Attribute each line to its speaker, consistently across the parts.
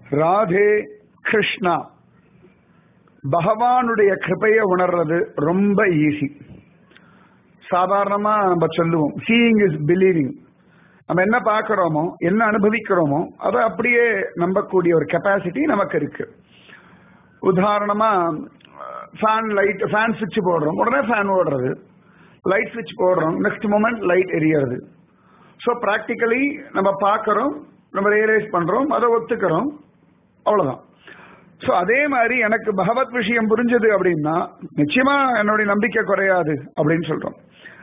Speaker 1: ராதே கிருஷ்ணா பகவானுடைய கிருபையை உணர்றது ரொம்ப ஈஸி சாதாரணமா நம்ம சொல்லுவோம் சீயிங் இஸ் பிலீவிங் நம்ம என்ன பார்க்கிறோமோ என்ன அனுபவிக்கிறோமோ அதை அப்படியே நம்பக்கூடிய ஒரு கெப்பாசிட்டி நமக்கு இருக்கு உதாரணமா ஃபேன் லைட் ஃபேன் சுவிட்ச் போடுறோம் உடனே ஃபேன் ஓடுறது லைட் சுவிட்ச் போடுறோம் நெக்ஸ்ட் மூமெண்ட் லைட் எரியறது ஸோ ப்ராக்டிக்கலி நம்ம பார்க்கறோம் நம்ம ரியலைஸ் பண்றோம் அதை ஒத்துக்கிறோம் அவ்வளவுதான் ஸோ அதே மாதிரி எனக்கு பகவத் விஷயம் புரிஞ்சது அப்படின்னா நிச்சயமா என்னுடைய நம்பிக்கை குறையாது அப்படின்னு சொல்றோம்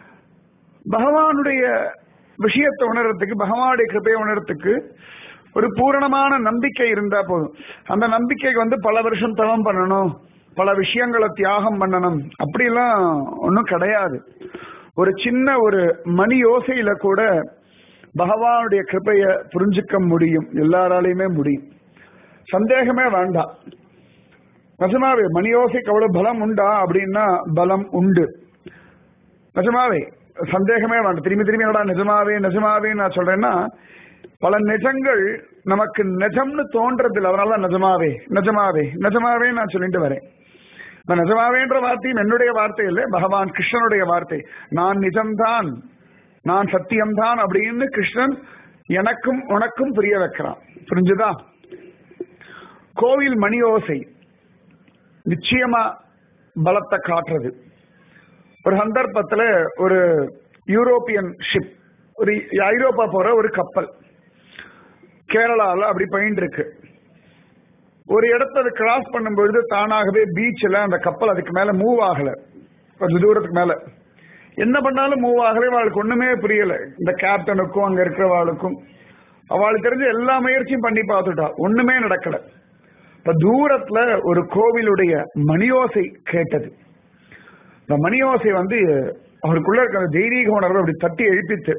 Speaker 1: பகவானுடைய விஷயத்தை உணர்றதுக்கு பகவானுடைய கிருப்பையை உணர்றதுக்கு ஒரு பூரணமான நம்பிக்கை இருந்தா போதும் அந்த நம்பிக்கைக்கு வந்து பல வருஷம் தவம் பண்ணணும் பல விஷயங்களை தியாகம் பண்ணணும் அப்படிலாம் ஒன்றும் கிடையாது ஒரு சின்ன ஒரு மணி யோசையில கூட பகவானுடைய கிருப்பைய புரிஞ்சுக்க முடியும் எல்லாராலையுமே முடியும் சந்தேகமே வேண்டாம் நிஜமாவே மணியோசைக்கு அவ்வளவு பலம் உண்டா அப்படின்னா பலம் உண்டு நிஜமாவே சந்தேகமே வேண்டாம் திரும்பி திரும்பி என்னடா நிஜமாவே நிஜமாவே நான் சொல்றேன்னா பல நிஜங்கள் நமக்கு நிஜம்னு தோன்றதில்லை அதனால நிஜமாவே நிஜமாவே நிஜமாவே நான் சொல்லிட்டு வரேன் நான் நிஜமாவேன்ற வார்த்தையும் என்னுடைய வார்த்தை இல்லை பகவான் கிருஷ்ணனுடைய வார்த்தை நான் நிஜம்தான் நான் சத்தியம்தான் அப்படின்னு கிருஷ்ணன் எனக்கும் உனக்கும் புரிய வைக்கிறான் புரிஞ்சுதா கோவில் மணி ஓசை நிச்சயமா பலத்தை காட்டுறது ஒரு சந்தர்ப்பத்துல ஒரு யூரோப்பியன் ஷிப் ஒரு ஐரோப்பா போற ஒரு கப்பல் கேரளால அப்படி போயிட்டு இருக்கு ஒரு இடத்த அது கிராஸ் பண்ணும்பொழுது தானாகவே பீச்சில் அந்த கப்பல் அதுக்கு மேல மூவ் ஆகல கொஞ்சம் தூரத்துக்கு மேல என்ன பண்ணாலும் மூவ் ஆகவே அவளுக்கு ஒண்ணுமே புரியல இந்த கேப்டனுக்கும் அங்க இருக்கிறவாளுக்கும் அவளுக்கு தெரிஞ்ச எல்லா முயற்சியும் பண்ணி பார்த்துட்டா ஒண்ணுமே நடக்கல இப்ப தூரத்துல ஒரு கோவிலுடைய மணியோசை கேட்டது இந்த மணியோசை வந்து அவருக்குள்ள இருக்கிற தெய்வீக உணர்வை அப்படி தட்டி எழுப்பித்து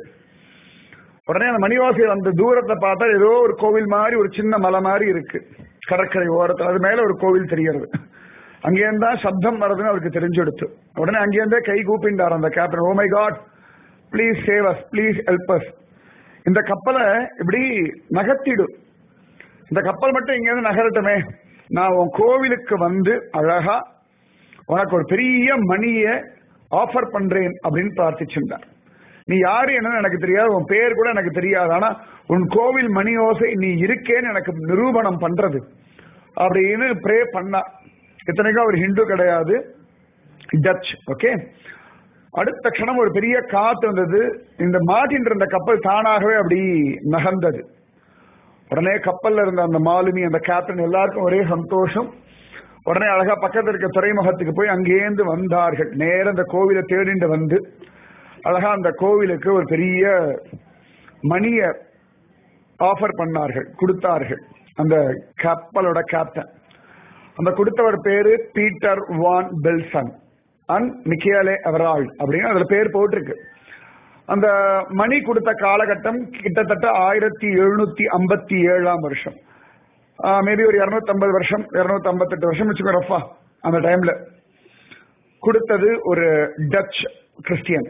Speaker 1: உடனே அந்த மணியோசை அந்த தூரத்தை பார்த்தா ஏதோ ஒரு கோவில் மாதிரி ஒரு சின்ன மலை மாதிரி இருக்கு கடற்கரை ஓரத்தில் அது மேல ஒரு கோவில் தெரியறது அங்கேருந்தா சப்தம் வர்றதுன்னு அவருக்கு தெரிஞ்செடுத்து உடனே அங்கேருந்தே கை கூப்பிண்டார் அந்த captain oh my God please save us please help us இந்த கப்பலை இப்படி நகர்த்திடும் இந்த கப்பல் மட்டும் இங்கேருந்து நகரட்டுமே நான் உன் கோவிலுக்கு வந்து அழகா உனக்கு ஒரு பெரிய மணிய ஆஃபர் பண்றேன் அப்படின்னு பிரார்த்திச்சிருந்தார் நீ யாரு என்னன்னு எனக்கு தெரியாது உன் பேர் கூட எனக்கு தெரியாது ஆனா உன் கோவில் மணி ஓசை நீ இருக்கேன்னு எனக்கு நிரூபணம் பண்றது அப்படின்னு ப்ரே பண்ணா இத்தனைக்கும் அவர் ஹிந்து கிடையாது டச் ஓகே அடுத்த க்ஷணம் ஒரு பெரிய காத்து வந்தது இந்த மாட்டின் இருந்த கப்பல் தானாகவே அப்படி நகர்ந்தது உடனே கப்பல்ல இருந்த அந்த மாலுமி அந்த கேப்டன் எல்லாருக்கும் ஒரே சந்தோஷம் உடனே அழகா பக்கத்துல இருக்க துறைமுகத்துக்கு போய் அங்கேருந்து வந்தார்கள் நேர அந்த கோவிலை தேடிண்டு வந்து அழகா அந்த கோவிலுக்கு ஒரு பெரிய மணிய ஆஃபர் பண்ணார்கள் கொடுத்தார்கள் அந்த கப்பலோட கேப்டன் அந்த கொடுத்தவர் பேரு பீட்டர் வான் பெல்சன் அண்ட் மிக்கியாலே அவரால் அப்படின்னு அதுல பேர் போட்டிருக்கு அந்த மணி கொடுத்த காலகட்டம் கிட்டத்தட்ட ஆயிரத்தி எழுநூத்தி ஐம்பத்தி ஏழாம் வருஷம் மேபி ஒரு இருநூத்தி ஐம்பது வருஷம் இருநூத்தி ஐம்பத்தெட்டு வருஷம் வச்சுக்கோ ரஃபா அந்த டைம்ல கொடுத்தது ஒரு டச் கிறிஸ்டியன்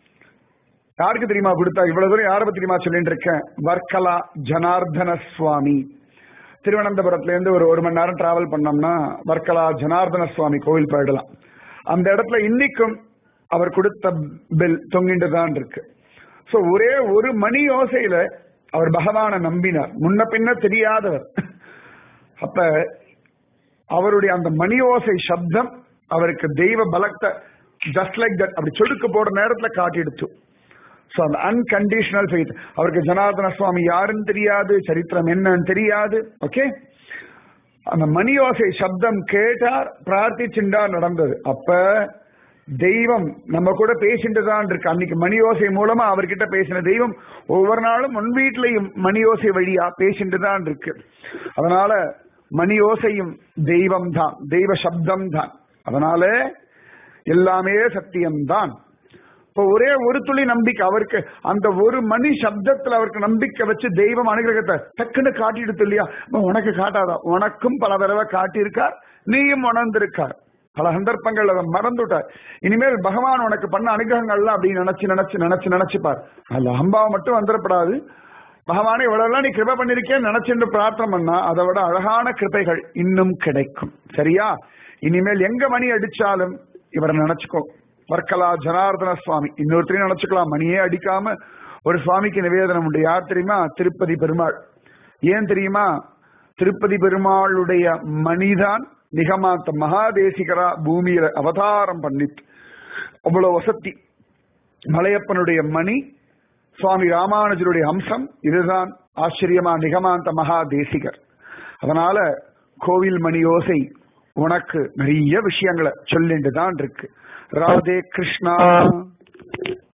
Speaker 1: யாருக்கு தெரியுமா கொடுத்தா இவ்வளவு தூரம் யாரை பத்தி தெரியுமா சொல்லிட்டு இருக்கேன் வர்க்கலா ஜனார்தன சுவாமி திருவனந்தபுரத்துல இருந்து ஒரு ஒரு மணி நேரம் டிராவல் பண்ணோம்னா வர்க்கலா ஜனார்தன சுவாமி கோவில் போயிடலாம் அந்த இடத்துல இன்னைக்கும் அவர் கொடுத்த பெல் தொங்கிட்டு தான் இருக்கு சோ ஒரே ஒரு மணி யோசையில அவர் பகவானை நம்பினார் முன்ன பின்ன தெரியாதவர் அப்ப அவருடைய அந்த மணி ஓசை சப்தம் அவருக்கு தெய்வ பலத்தை ஜஸ்ட் லைக் தட் அப்படி சொடுக்கு போடுற நேரத்துல காட்டிடுச்சு ஸோ அந்த அன்கண்டிஷனல் ஃபெய்த் அவருக்கு ஜனார்தன சுவாமி யாருன்னு தெரியாது சரித்திரம் என்னன்னு தெரியாது ஓகே அந்த மணி ஓசை சப்தம் கேட்டார் பிரார்த்திச்சுண்டா நடந்தது அப்ப தெய்வம் நம்ம கூட பேசிட்டு தான் இருக்கு அன்னைக்கு மணி ஓசை மூலமா அவர்கிட்ட பேசின தெய்வம் ஒவ்வொரு நாளும் முன் வீட்லயும் மணி ஓசை வழியா பேசிட்டு தான் இருக்கு அதனால மணி ஓசையும் தெய்வம் தான் தெய்வ சப்தம் தான் அதனால எல்லாமே சத்தியம்தான் இப்போ ஒரே ஒரு துளி நம்பிக்கை அவருக்கு அந்த ஒரு மணி சப்தத்துல அவருக்கு நம்பிக்கை வச்சு தெய்வம் அனுகிரகத்தை டக்குன்னு காட்டிடுது இல்லையா உனக்கு காட்டாதா உனக்கும் பல தடவை காட்டியிருக்கார் நீயும் உணர்ந்திருக்கார் பல சந்தர்ப்பங்கள் அதை மறந்துட்டார் இனிமேல் பகவான் உனக்கு பண்ண அனுகிரகங்கள்லாம் அப்படி நினைச்சு நினைச்சு நினைச்சு நினைச்சுப்பார் அதுல அம்பாவை மட்டும் வந்துடப்படாது பகவானே இவ்வளவுலாம் நீ கிருபை பண்ணிருக்கேன்னு நினைச்சுட்டு பிரார்த்தனை பண்ணா அதை விட அழகான கிருபைகள் இன்னும் கிடைக்கும் சரியா இனிமேல் எங்க மணி அடிச்சாலும் இவரை நினைச்சுக்கோ வர்க்கலா ஜனார்தன சுவாமி இன்னொருத்தரையும் நினைச்சுக்கலாம் மணியே அடிக்காம ஒரு சுவாமிக்கு நிவேதனம் உண்டு யார் தெரியுமா திருப்பதி பெருமாள் ஏன் தெரியுமா திருப்பதி பெருமாளுடைய மணிதான் நிகமாந்த மகாதேசிகரா பூமியில அவதாரம் பண்ணிட்டு அவ்வளவு வசதி மலையப்பனுடைய மணி சுவாமி ராமானுஜருடைய அம்சம் இதுதான் ஆச்சரியமா நிகமாந்த மகா தேசிகர் அதனால கோவில் மணி ஓசை உனக்கு நிறைய விஷயங்களை சொல்லிட்டு தான் இருக்கு ராதே கிருஷ்ணா